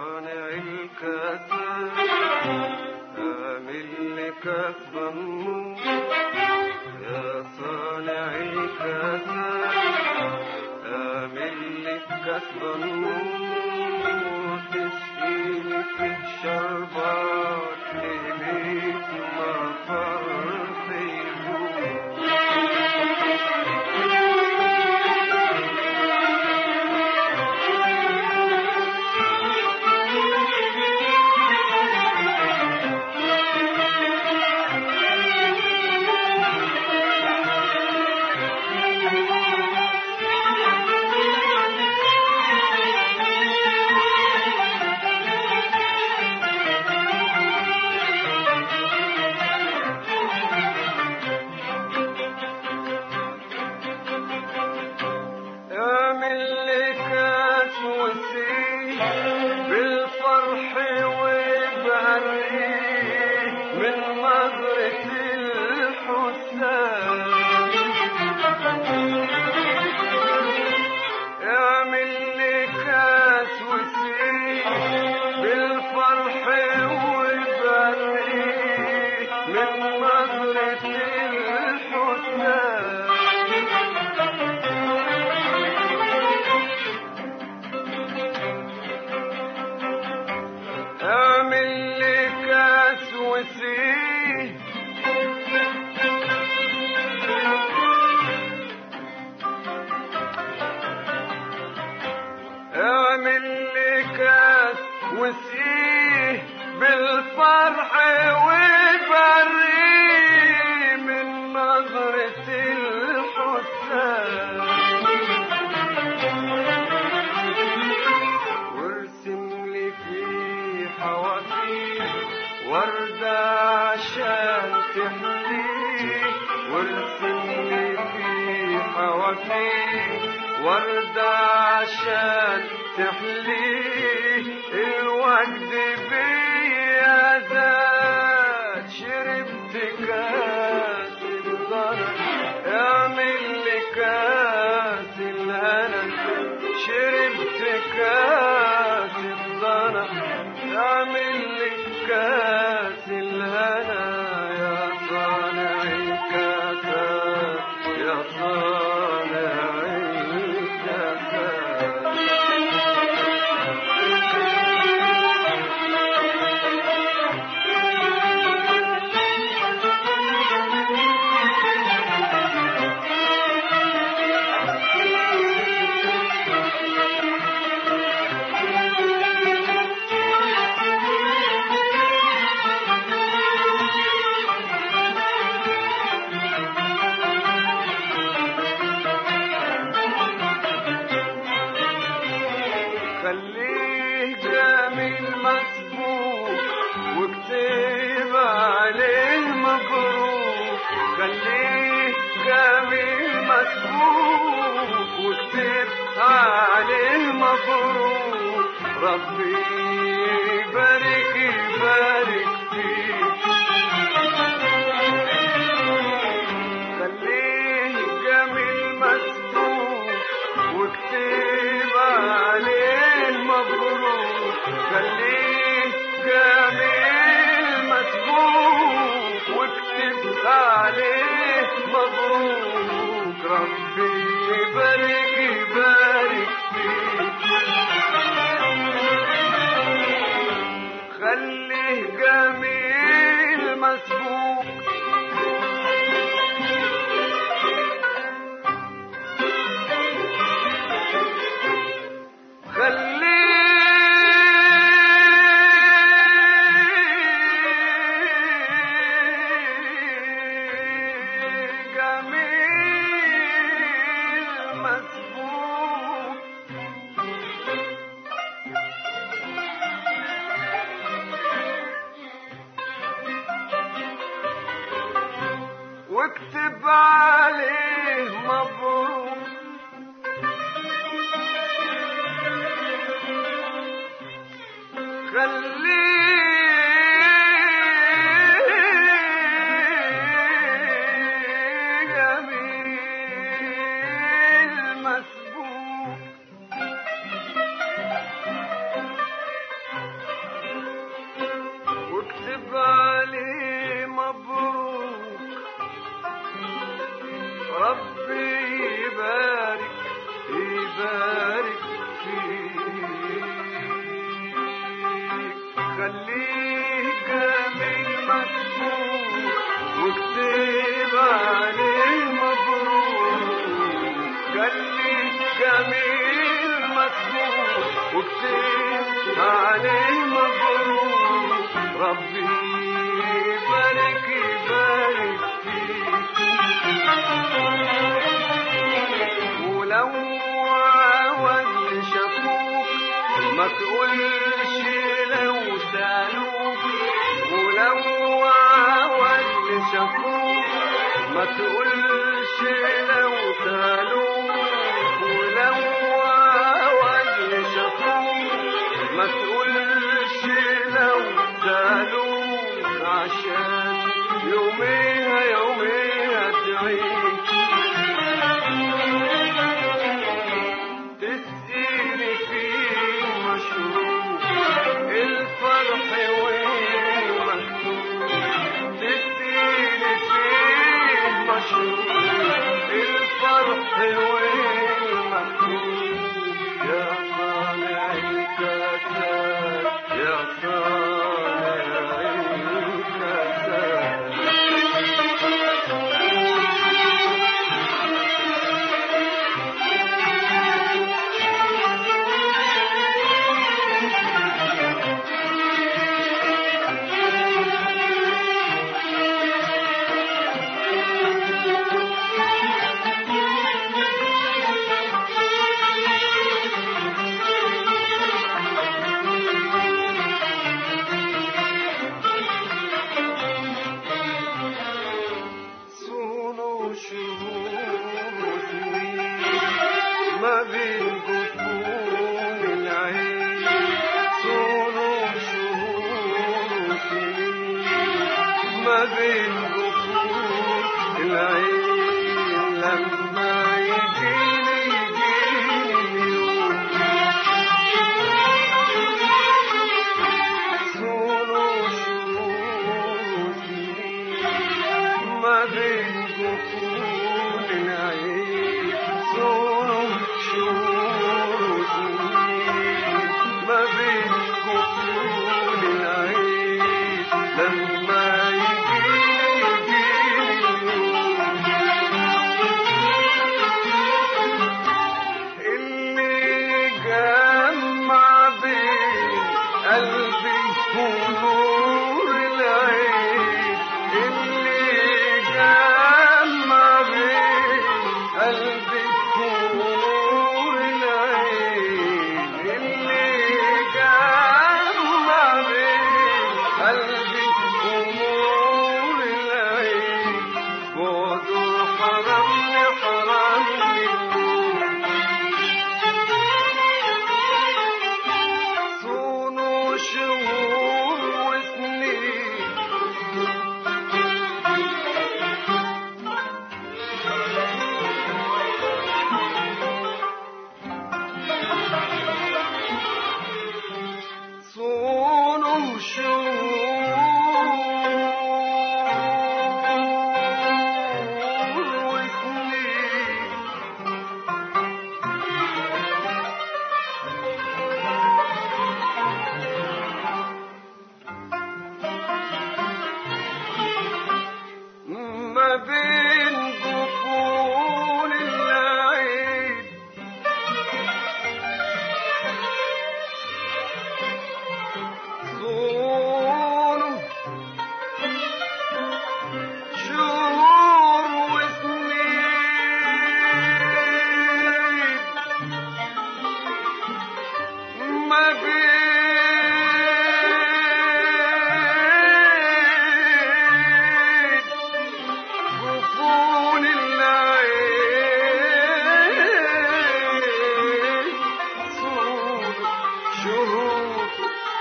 صانع الكسر اعمل لي كف النور يا صانع الكسر اعمل لي كف النور تسقيني في شربات ليلة ما فرحي يدوم اعمل لي كاس وسيل بالفرح وبريء من نظرة الحسان اعمل لي كاس وسيل بالفرح وبريء من نظرة الحسان اعمل لي كاس وسيل اعمل لي كاس وسيل بالفرح وبري من نظرة الحسان وارسم لي في حوافيه وردة عشان تحليه وارسم لي في حوافيه وردة عشان تحليه الوجد بيا زاد شربت كاس الضرر اعمل لي كاس الهنا شربت كاس الضنا اعمل لي كاس الهنا يا صانع الكاسات يا صانع الكاسات خليه جميل مسبوق واكتب عليه مبروك خليه جميل مسبوق واكتب عليه مبروك ربي يبارك يبارك فيك خليه جميل مسبوق واكتب عليه مبروك خليه جميل مسبوق واكتب عليه مبروك ربي يبارك يبارك فيك خليه جميل مسبوق خليه جميل مسبوق واكتب عليه مبروك خليه جميل مسبوق خليه جميل مكتوب واكتب عليه مبروك خليه جميل مكتوب واكتب عليه مبروك ربي يبارك يبارك فيك ولو عاوز شافوك ما تقولش لو سألوك ولو عاوز شافوك ما تقولش لو سألوك ولو عاوز شافوك ما تقولش لو سألوك عشان يوميها يوميها تعيش تسقيني فيه مشروب الفرح والمكتوب تسقيني فيه مشروب الفرح والمكتوب يا صانع الكاسات يا صانع الكاسات صونوا شهور وسنين ما بين جفون العين صونوا شهور وسنين ما بين جفون العين لما يجيني يجيني يوم صونوا شهور وسنين ما بين جفون العين صوم شهور وسنين ما بين جفون العين لما يجيني يجيني اللي جمع بين قلبي ونور العين اللي جمع بين قلبي ونور العين اللي جمع بين قلبي ونور العين بعده حرمني حرمني النور صونوا شهور وسنين صونوا شهور وسنين ما بين جفون العين صونه شهور وسنين ما بين جفون العين صور شهور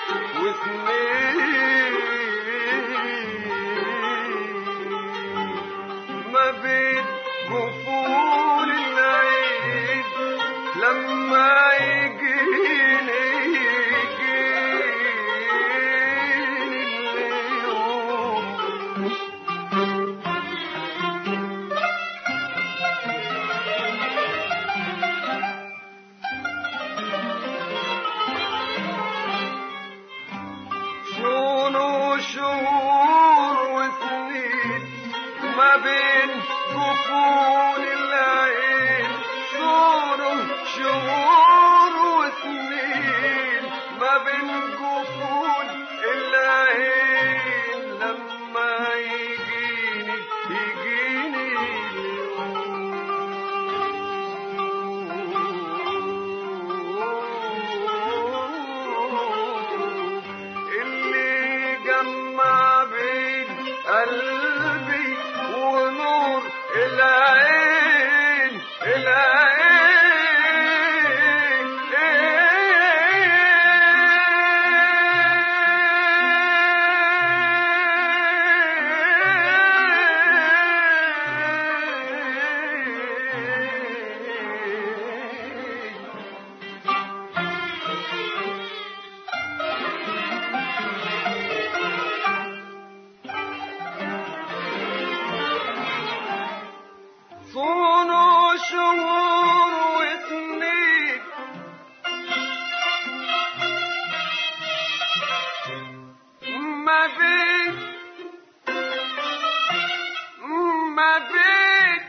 واثنين ما بين جفون العين لما يجيني يجيني اليوم شهور وسنين ما بين جفون العين صوره شهور وسنين ما بين جفون العين لما يجيني يجيني اليوم اللي جمع بين قلبي ونور العين العين صونوا شهور وسنين ما بين ما بين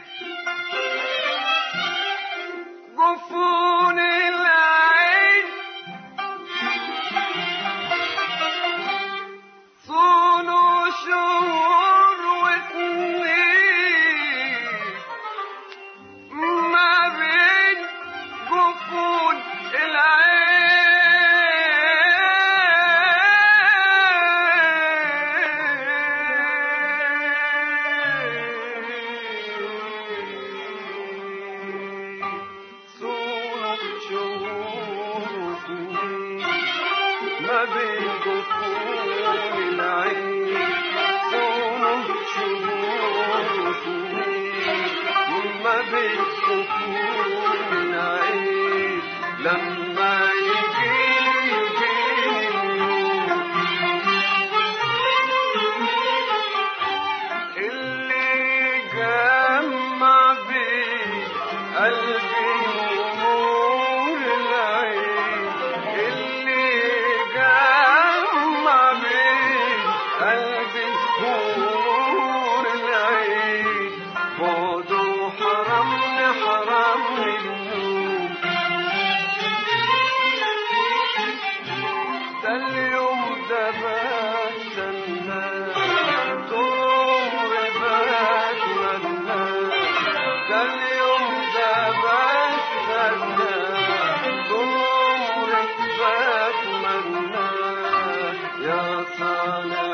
جفون العين صونوا شهور وسنين ما بين جفون العين صورة شهور وسنين ما بين جفون العين صورة شهور وسنين ما بين جفون العين لما يجيني يجيني اليوم اللي جمع بين قلبي ونور العين اللي جمع بين قلبي ونور العين بعده حرمني حرمني النوم ده اليوم ده بستنى طول بتمنى ده اليوم ده بستنى طول بتمنى يا صلاة